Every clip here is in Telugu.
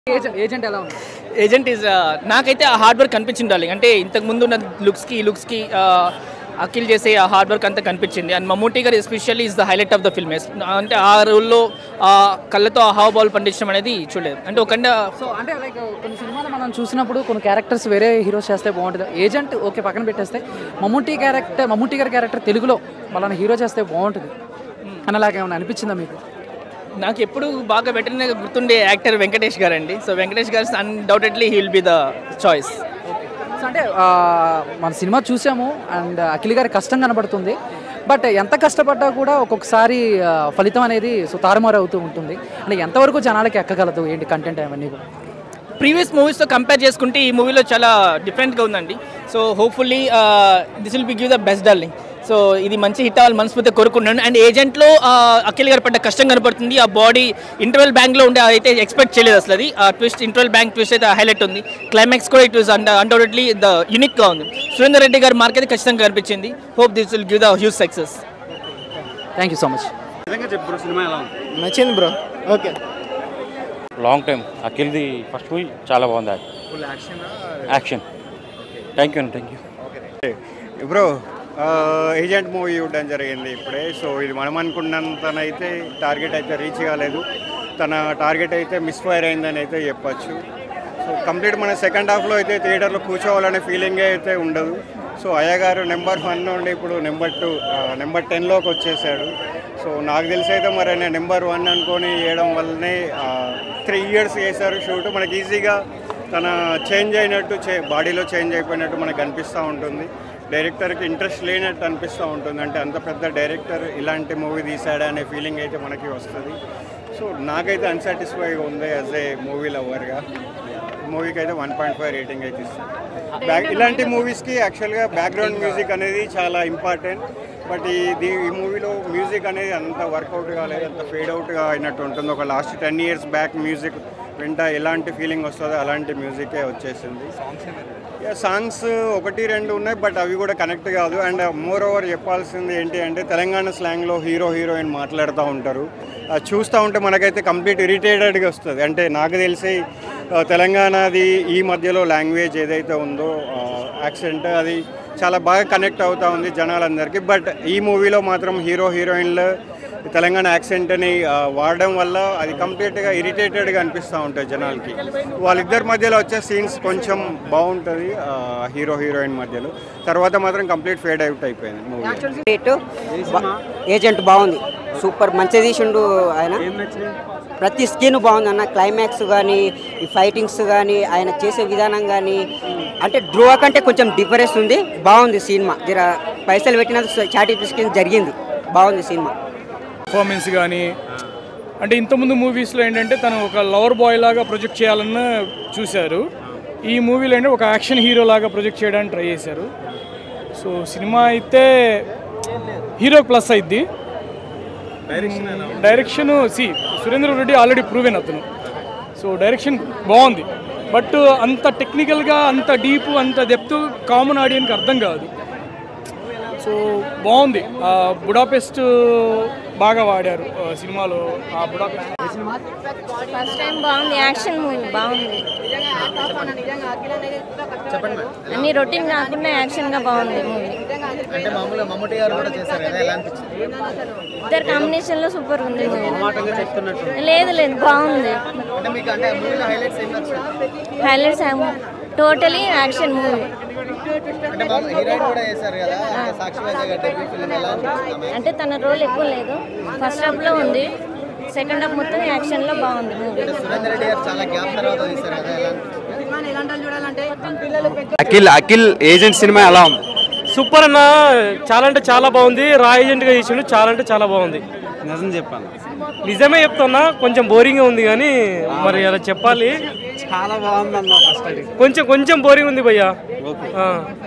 ఏజెంట్ ఏజెంట్ ఎలా ఉంది ఏజెంట్ ఈజ్ నాకైతే ఆ హార్డ్ వర్క్ కనిపించింది డార్లింగ్ అంటే ఇంతకు ముందు ఉన్న లుక్స్కి ఈ లుక్స్కి అకిల్ చేసే ఆ హార్డ్ వర్క్ అంతా కనిపించింది అండ్ మమ్మూటి గారు especially is the highlight of the film అంటే ఆ రోల్లో ఆ కళ్ళతో ఆ హావ్ బాల్ పండించడం అనేది చూడలేదు అంటే ఒక సో అంటే లైక్ కొన్ని సినిమాలు మనం చూసినప్పుడు కొన్ని క్యారెక్టర్స్ వేరే హీరోస్ చేస్తే బాగుంటుంది ఏజెంట్ ఓకే పక్కన పెట్టేస్తే మమ్ముట్టి క్యారెక్టర్ మమ్ముట్టి గారి క్యారెక్టర్ తెలుగులో వాళ్ళని హీరో చేస్తే బాగుంటుంది అని అలాగే ఏమైనా అనిపించిందా మీకు నాకు ఎప్పుడు బాగా వెంటనే గుర్తుండే యాక్టర్ వెంకటేష్ గారు అండి సో వెంకటేష్ గారు undoubtedly he will be the choice so అంటే ఆ, మన సినిమా చూసాము అండ్ అఖిల్ గారి కష్టం కనబడుతుంది బట్ ఎంత కష్టపడ్డా కూడా ఒక్కొక్కసారి ఆ, ఫలితం అనేది సో తారుమారు అవుతూ ఉంటుంది అంటే ఎంతవరకు జనాలకి ఎక్కగలదు ఏంటి కంటెంట్ అవన్నీ కూడా ప్రీవియస్ మూవీస్తో కంపేర్ చేసుకుంటే ఈ మూవీలో చాలా డిఫరెంట్గా ఉందండి so hopefully this will be give the best darling so ఇది మంచి హిట్ అవ్వాలి మనస్ఫూర్తిగా కోరుకున్నాను అండ్ ఏజెంట్లో అఖిల్ గారు పడ్డ కష్టం కనపడుతుంది ఆ బాడీ ఇంటర్వెల్ బ్యాంక్లో ఉండే అయితే ఎక్స్పెక్ట్ చేయలేదు అసలు అది ఆ ట్విస్ట్ ఇంటర్వెల్ బ్యాంక్ ట్విస్ట్ అయితే హైలైట్ ఉంది క్లైమాక్స్ కూడా ఇట్ వాస్ అన్డౌటెడ్లీ ద యూనిక్గా ఉంది సురేందర్ రెడ్డి గారి మార్క్ అయితే ఖచ్చితంగా కనిపించింది hope this will give the huge success thank you so much నిజంగా చెప్పు బ్రో సినిమా ఎలా ఉంది నచ్చింది బ్రో ఓకే లాంగ్ టైం అఖిల్ది ఫస్ట్ మూవీ చాలా బాగుంది full action action thank you అండి thank you bro agent movie చూడడం జరిగింది ఇప్పుడే సో ఇది మనం అనుకున్నంతనైతే టార్గెట్ అయితే రీచ్ కాలేదు తన టార్గెట్ అయితే మిస్ఫైర్ అయిందని అయితే చెప్పచ్చు సో కంప్లీట్ మన సెకండ్ హాఫ్లో అయితే థియేటర్లో కూర్చోవాలనే ఫీలింగే అయితే ఉండదు సో అయ్య గారు నెంబర్ వన్ నుండి ఇప్పుడు నెంబర్ టూ నెంబర్ టెన్లోకి వచ్చేసాడు సో నాకు తెలిసి అయితే మరి ఆయన నెంబర్ వన్ అనుకొని వేయడం వల్లనే త్రీ ఇయర్స్ చేశారు షూట్ మనకి ఈజీగా తన చేంజ్ అయినట్టు చే బాడీలో చేంజ్ అయిపోయినట్టు మనకు అనిపిస్తూ ఉంటుంది డైరెక్టర్కి ఇంట్రెస్ట్ లేనట్టు అనిపిస్తూ ఉంటుంది అంటే అంత పెద్ద డైరెక్టర్ ఇలాంటి మూవీ తీసాడా అనే ఫీలింగ్ అయితే మనకి వస్తుంది సో నాకైతే అన్సాటిస్ఫైగా ఉంది యాజ్ ఏ మూవీ లవర్గా మూవీకి అయితే వన్ పాయింట్ ఫైవ్ రేటింగ్ అయితే ఇస్తాను బ్యాక్ ఇలాంటి మూవీస్కి యాక్చువల్గా బ్యాక్గ్రౌండ్ మ్యూజిక్ అనేది చాలా ఇంపార్టెంట్ బట్ ఈ దీ- ఈ మూవీలో మ్యూజిక్ అనేది అంత వర్కౌట్ కాలేదు అంత ఫేడ్ అవుట్గా అయినట్టు ఉంటుంది ఒక last ten years back music వింటా ఎలాంటి ఫీలింగ్ వస్తుందో అలాంటి మ్యూజికే వచ్చేసింది సాంగ్స్ ఒకటి రెండు ఉన్నాయి బట్ అవి కూడా కనెక్ట్ కాదు అండ్ మోర్ ఓవర్ చెప్పాల్సింది ఏంటి అంటే తెలంగాణ స్లాంగ్లో హీరో హీరోయిన్ మాట్లాడుతూ ఉంటారు అది చూస్తూ ఉంటే మనకైతే కంప్లీట్ ఇరిటేటెడ్గా వస్తుంది అంటే నాకు తెలిసి ఆ, తెలంగాణది ఈ మధ్యలో లాంగ్వేజ్ ఏదైతే ఉందో యాక్సెంట్ అది చాలా బాగా కనెక్ట్ అవుతూ ఉంది జనాలందరికీ బట్ ఈ మూవీలో మాత్రం హీరో హీరోయిన్లు తెలంగాణ యాక్సెంట్ని ఆ, వాడడం వల్ల అది కంప్లీట్గా ఇరిటేటెడ్గా అనిపిస్తూ ఉంటుంది జనాలకి వాళ్ళిద్దరి మధ్యలో వచ్చే సీన్స్ కొంచెం బాగుంటుంది ఆ, హీరో హీరోయిన్ మధ్యలో తర్వాత మాత్రం కంప్లీట్ ఫేడ్ అవుట్ అయిపోయింది మూవీ రేటు ఏజెంట్ బాగుంది సూపర్ మంచిగా తీసిండు ఆయన ప్రతి స్కిన్ బాగుంది అన్న క్లైమాక్స్ కానీ ఈ ఫైటింగ్స్ కానీ ఆయన చేసే విధానం కానీ అంటే ధ్రువ కంటే కొంచెం డిఫరెన్స్ ఉంది బాగుంది సినిమా జర పైసలు పెట్టినందుకు సాటిస్ఫికేషన్ జరిగింది బాగుంది సినిమా పర్ఫార్మెన్స్ కానీ అంటే ఇంతకుముందు మూవీస్లో ఏంటంటే తను ఒక లవర్ బాయ్ లాగా ప్రొజెక్ట్ చేయాలని చూశారు ఈ మూవీలో ఏంటంటే ఒక యాక్షన్ హీరో లాగా ప్రొజెక్ట్ చేయడానికి ట్రై చేశారు సో సినిమా అయితే హీరో ప్లస్ అయింది డైరెక్షన్ సి సురేంద్ర రెడ్డి ఆల్రెడీ ప్రూవెన్ అతను సో డైరెక్షన్ బాగుంది బట్ అంత టెక్నికల్గా అంత డీప్ అంత డెప్త్ కామన్ ఆడియన్కి అర్థం కాదు సో బాగుంది ఆ బుడాపెస్ట్ బాగా వాడారు ఆ సినిమాలో ఆ బుడాపెస్ట్ ఫస్ట్ టైం బాగుంది యాక్షన్ మూవీ బాగుంది అన్ని రొటీన్ కాకుండా యాక్షన్ గా బాగుంది మూవీ అంటే మామూలుగా మమ్మటి గారు కూడా చేశారు కదా ఎలా అనిపించింది ఇద్దరు కాంబినేషన్ లో సూపర్ ఉంది మూవీ మాటంగా చెప్తున్నట్టు లేదు లేదు బాగుంది అంటే మీకు అంటే మూవీలో హైలైట్స్ ఏం నచ్చింది హైలైట్స్ టోటలీ యాక్షన్ మూవీ అంటే మా హీరోయిన్ కూడా చేశారు కదా అంటే సాక్షి వైద్య గారి డెబ్యూ ఫిల్మ్ ఎలా అనిపించింది ఆమె? అంటే తన రోల్ ఎక్కువ లేదు ఫస్ట్ హాఫ్ లో ఉంది సెకండ్ హాఫ్ మొత్తం యాక్షన్ లో బాగుంది మూవీ సురేందర్ రెడ్డి గారు చాలా గ్యాప్ తర్వాత తీశారు కదా ఎలా అనిపించింది అఖిల్ అఖిల్ ఏజెంట్ సినిమా ఎలా ఉంది సూపర్ అన్న చాలా అంటే చాలా బాగుంది రా ఏజెంట్గా చేసిండు చాలా అంటే చాలా బాగుంది నిజం చెప్పాను నిజమే చెప్తున్నా కొంచెం బోరింగ్ ఉంది కానీ మరి అలా చెప్పాలి చాలా బాగుంది అన్న ఫస్ట్ అది కొంచెం కొంచెం బోరింగ్ ఉంది భయ్యా ఆ.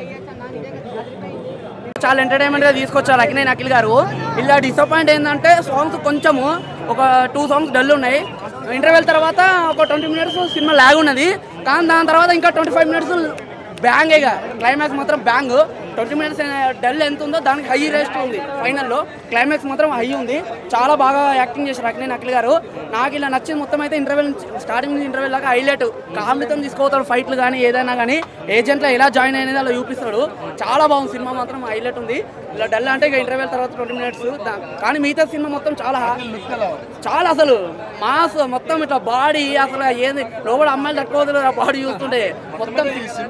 చాలా ఎంటర్టైన్మెంట్గా తీసుకొచ్చారు అకినే అఖిల్ గారు ఇలా డిసప్పాయింట్ ఏంటంటే సాంగ్స్ కొంచెము ఒక టూ సాంగ్స్ డల్ ఉన్నాయి ఇంటర్వెల్ తర్వాత ఒక ట్వంటీ మినిట్స్ సినిమా లాగ్ ఉన్నది కానీ దాని తర్వాత ఇంకా ట్వంటీ ఫైవ్ మినిట్స్ బ్యాంగ్ ఇక క్లైమాక్స్ మాత్రం బ్యాంగ్ ట్వంటీ మినిట్స్ డల్ ఎంత ఉందో దానికి హై రేస్ట్ ఉంది ఫైనల్లో క్లైమాక్స్ మాత్రం హై ఉంది చాలా బాగా యాక్టింగ్ చేశారు అక్కినే అఖిల్ గారు నాకు ఇలా నచ్చింది మొత్తం అయితే ఇంటర్వెల్ స్టార్టింగ్ నుంచి ఇంటర్వెల్ దాకా హైలైట్ కామెడీతో తీసుకోతాడు ఫైట్లు కానీ ఏదైనా కానీ ఏజెంట్లో ఎలా జాయిన్ అయినది అలా చూపిస్తాడు చాలా బాగుంది సినిమా మాత్రం హైలైట్ ఉంది ఇలా డల్ అంటే ఇక ఇంటర్వెల్ తర్వాత ట్వంటీ మినిట్స్ కానీ మిగతా సినిమా మొత్తం చాలా చాలా అసలు మాస్ మొత్తం ఇట్లా బాడీ అసలు ఏది లోపల అమ్మాయిలు తట్టుకోవద్దు ఆ బాడీ చూస్తుంటే మొత్తం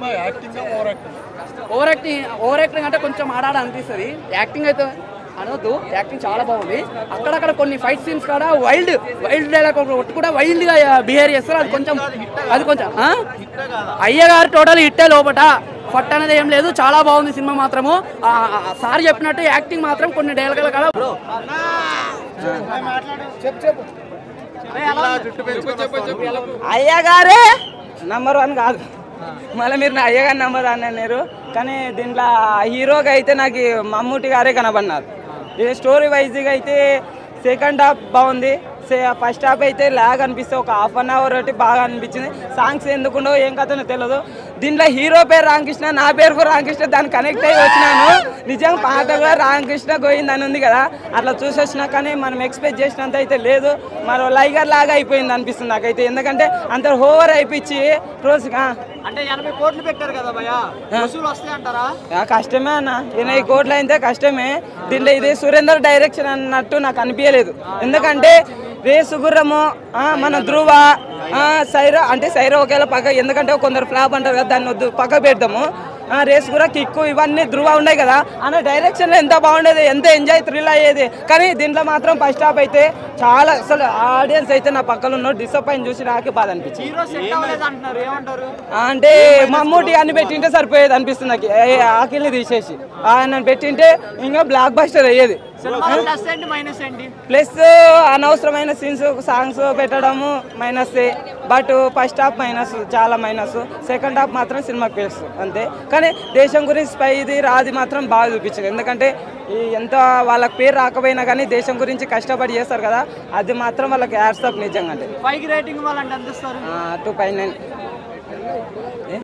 ఓవర్ యాక్టింగ్ ఓవర్ యాక్టింగ్ అంటే కొంచెం ఆడాడ అనిపిస్తుంది యాక్టింగ్ అయితే అనొద్దు యాక్టింగ్ చాలా బాగుంది అక్కడక్కడ కొన్ని ఫైట్ సీన్స్ కాడ వైల్డ్ వైల్డ్ డైలాగ్ ఒకటి కూడా వైల్డ్ గా బిహేవ్ చేస్తారు అది కొంచెం అది కొంచెం ఆ? అయ్యగారు టోటల్ ఇట్టే లోపట ఫట్ అనేది ఏం లేదు చాలా బాగుంది సినిమా మాత్రము ఆ, ఆ, సార్ చెప్పినట్టు యాక్టింగ్ మాత్రం కొన్ని డైలాగుల కాడ అయ్యగారే నంబర్ వన్ కాదు మళ్ళీ మీరు నా అయ్యగారు నెంబర్ వన్ అన్నారు కానీ దీంట్లో హీరోగా అయితే నాకు మమ్మూటి గారే కనబడినారు ఇది స్టోరీ వైజ్గా అయితే సెకండ్ హాఫ్ బాగుంది ఫస్ట్ హాఫ్ అయితే లాగ్ అనిపిస్తే ఒక హాఫ్ అన్ అవర్ ఒకటి బాగా అనిపించింది సాంగ్స్ ఎందుకుండో ఏం కథనో తెలియదు దీంట్లో హీరో పేరు రామకృష్ణ నా పేరు కూడా రామకృష్ణ దాన్ని కనెక్ట్ అయ్యి వచ్చినాను నిజంగా పాట కూడా రామకృష్ణ గోవింద్ అని ఉంది కదా అట్లా చూసి వచ్చినా కానీ మనం ఎక్స్పెక్ట్ చేసినంత అయితే లేదు మరో లైగర్ లాగా అయిపోయింది అనిపిస్తుంది నాకైతే ఎందుకంటే అంత ఓవర్ అయిపించి రోజుగా అంటే ఎనభై కోట్లు పెట్టారు కదా భయ్యా వసూలు వస్తాయి అంటారా ఆ, కష్టమే అన్న ఎనభై కోట్లు అయితే కష్టమే దీంట్లో ఇది సురేందర్ డైరెక్షన్ అన్నట్టు నాకు అనిపించలేదు ఎందుకంటే రేసు గుర్రము ఆ, మన ధ్రువ ఆ, సైరా అంటే సైరా ఒకేలా పక్క ఎందుకంటే కొందరు ఫ్లాప్ అంటారు కదా దాన్ని వద్దు పక్క పెడతాము ఆ, రేస్ కూడా కిక్కు ఇవన్నీ ధృవ ఉన్నాయి కదా అన్న డైరెక్షన్లో ఎంత బాగుండేది ఎంత ఎంజాయ్ థ్రిల్ అయ్యేది కానీ దీంట్లో మాత్రం ఫస్ట్ హాఫ్ అయితే చాలా అసలు ఆడియన్స్ అయితే నా పక్కన ఉన్న డిసప్పాయింట్ చూసి నాకే బాధ అనిపించింది హీరో సెట్ అవ్వలేదు అంటున్నారు ఏమంటారు అంటే మమ్మూటి అని పెట్టింటే సరిపోయేది అనిపిస్తుంది నాకు ఏ ఆకిల్ని తీసేసి ఆయన పెట్టింటే ఇంకా బ్లాక్ బస్టర్ అయ్యేది సినిమాలో ప్లస్ ఏంటి మైనస్ ఏంటి ప్లస్ అనవసరమైన సీన్స్ సాంగ్స్ పెట్టడము minus but first half minus చాలా మైనస్ సెకండ్ హాఫ్ మాత్రం సినిమా ప్లస్ అంతే కానీ దేశం గురించి స్పై ఇది రాది మాత్రం బాగా చూపించింది ఎందుకంటే ఈ ఎంత వాళ్ళకి పేరు రాకపోయినా కానీ దేశం గురించి కష్టపడి చేస్తారు కదా అది మాత్రం వాళ్ళకి యాడ్స్ నిజంగా అంటే ఫైవ్ రేటింగ్ వాళ్ళంటే ఎంత ఇస్తారు టూ పై నైన్